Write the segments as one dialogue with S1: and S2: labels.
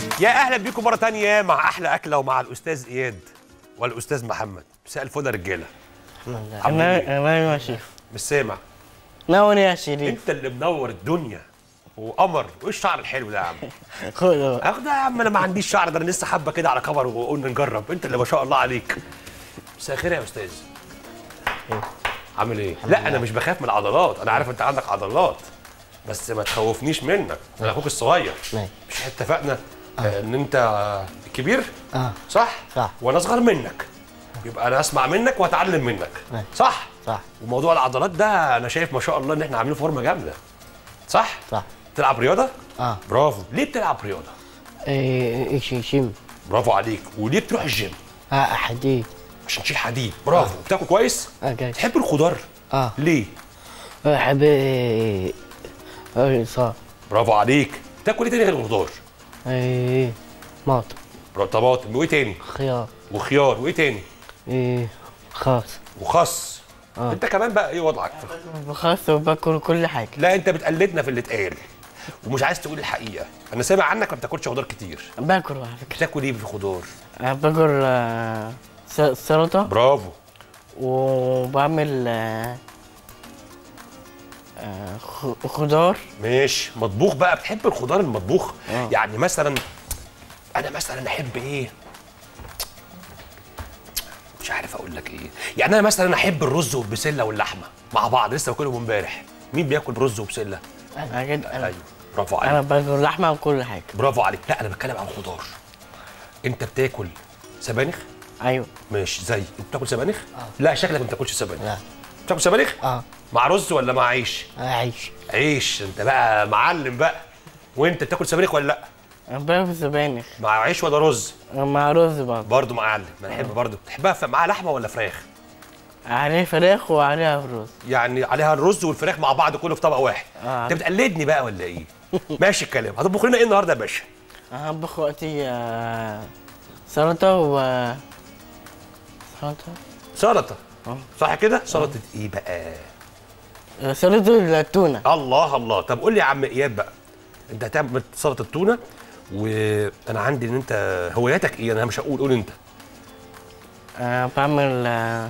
S1: يا اهلا بيكم مره تانية مع احلى اكله ومع الاستاذ اياد والاستاذ محمد مساء الفل يا رجاله عاملين إيه؟
S2: انا انا يا شيف
S1: مش سامع
S2: نوني يا شريف
S1: انت اللي منور الدنيا وقمر وايه الشعر الحلو ده يا عم
S2: خد بقى.
S1: اخد يا عم انا ما عنديش شعر ده انا لسه حبه كده على كبر وقلنا نجرب انت اللي ما شاء الله عليك مساء الخير يا استاذ عامل ايه لا انا مش بخاف من العضلات انا عارف انت عندك عضلات بس ما تخوفنيش منك انا اخوك الصغير
S2: ماشي.
S1: مش إحنا اتفقنا آه. ان انت آه، الكبير
S2: اه
S1: صح
S2: صح.
S1: وانا اصغر منك يبقى انا اسمع منك واتعلم منك
S2: ماشي.
S1: صح
S2: صح
S1: وموضوع العضلات ده انا شايف ما شاء الله ان احنا عاملين فورمه جامده صح
S2: صح
S1: تلعب رياضه
S2: اه
S1: برافو ليه بتلعب رياضه
S2: ايه ايش يشم
S1: برافو عليك وليه بتروح الجيم
S2: اه حديد
S1: عشان تشيل حديد برافو بتاكل كويس
S2: اوكي
S1: تحب الخضار
S2: اه
S1: ليه
S2: احب ايه ايه صح
S1: برافو عليك تاكل ايه تاني غير الخضار
S2: ايه ماط
S1: برا- طماطم وايه تاني
S2: خيار
S1: وخيار وايه تاني
S2: ايه خاص
S1: وخس
S2: آه.
S1: انت كمان بقى ايه وضعك
S2: بخاص وباكل كل حاجه
S1: لا انت بتقلدنا في اللي اتقال ومش عايز تقول الحقيقه انا سامع عنك ما بتاكلش خضار كتير
S2: باكل على فكره
S1: بتاكل ايه في الخضار
S2: أنا باكل آه، س- سلطه
S1: برافو
S2: وبعمل آه، آه، خ- خضار
S1: ماشي مطبوخ بقى بتحب الخضار المطبوخ
S2: آه.
S1: يعني مثلا انا مثلا احب ايه مش عارف اقول لك ايه يعني انا مثلا احب الرز والبسله واللحمه مع بعض لسه باكلهم امبارح مين بياكل رز وبسله
S2: انا كده انا
S1: ايوه برافو عليك
S2: انا باكل لحمه وكل حاجه
S1: برافو عليك لا انا بتكلم عن الخضار انت بتاكل سبانخ
S2: ايوه
S1: ماشي زي انت بتاكل سبانخ لا شكلك ما بتاكلش سبانخ
S2: لا
S1: بتاكل سبانخ
S2: اه
S1: مع رز ولا مع عيش
S2: اعيش
S1: عيش انت بقى معلم بقى وانت بتاكل سبانخ ولا لا
S2: انا باكل سبانخ
S1: مع عيش ولا رز
S2: مع رز برضه
S1: برضه معلم ما انا احب برضه تحبها ف- معاها لحمه ولا فراخ
S2: عليه فراخ وعليها رز
S1: يعني عليها الرز والفراخ مع بعض كله في طبق واحد
S2: آه.
S1: انت بتقلدني بقى ولا ايه ماشي الكلام هتطبخ لنا ايه النهارده يا باشا
S2: انا هطبخ وقتي آه، سلطه و سلطه
S1: سلطه
S2: آه.
S1: صح كده سلطه ايه بقى
S2: آه، سلطه التونه
S1: الله الله طب قول لي يا عم اياد بقى انت هتعمل سلطه تونه وانا عندي ان انت هواياتك ايه انا مش هقول قول انت
S2: آه، بعمل آه،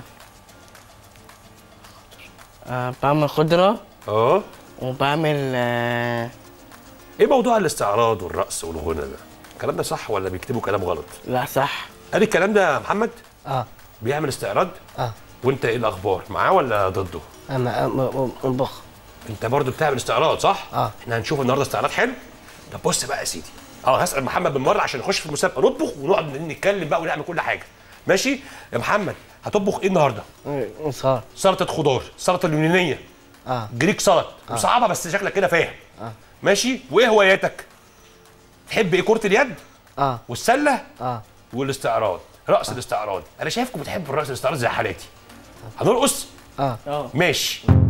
S2: آه، بعمل خضره
S1: اه
S2: وبعمل آه،
S1: ايه موضوع الاستعراض والرقص والغنى ده الكلام ده صح ولا بيكتبوا كلام غلط
S2: لا صح
S1: قال الكلام ده يا محمد
S2: اه
S1: بيعمل استعراض
S2: اه
S1: وانت ايه الاخبار معاه ولا ضده
S2: انا اطبخ
S1: انت برضو بتعمل استعراض صح
S2: اه.
S1: احنا هنشوف النهارده استعراض حلو طب بص بقى يا سيدي اه هسال محمد بالمره عشان نخش في المسابقه نطبخ ونقعد نتكلم بقى ونعمل كل حاجه ماشي يا محمد هتطبخ ايه النهارده
S2: صار
S1: سلطه خضار سلطه اليونانيه
S2: اه
S1: جريك سلط وصعبه بس شكلك كده فاهم ماشي وايه هواياتك تحب ايه كره اليد
S2: اه
S1: والسله
S2: اه
S1: والاستعراض رقص الاستعراض انا شايفكم بتحبوا الرقص الاستعراض زي حالاتي هنرقص
S2: اه
S1: ماشي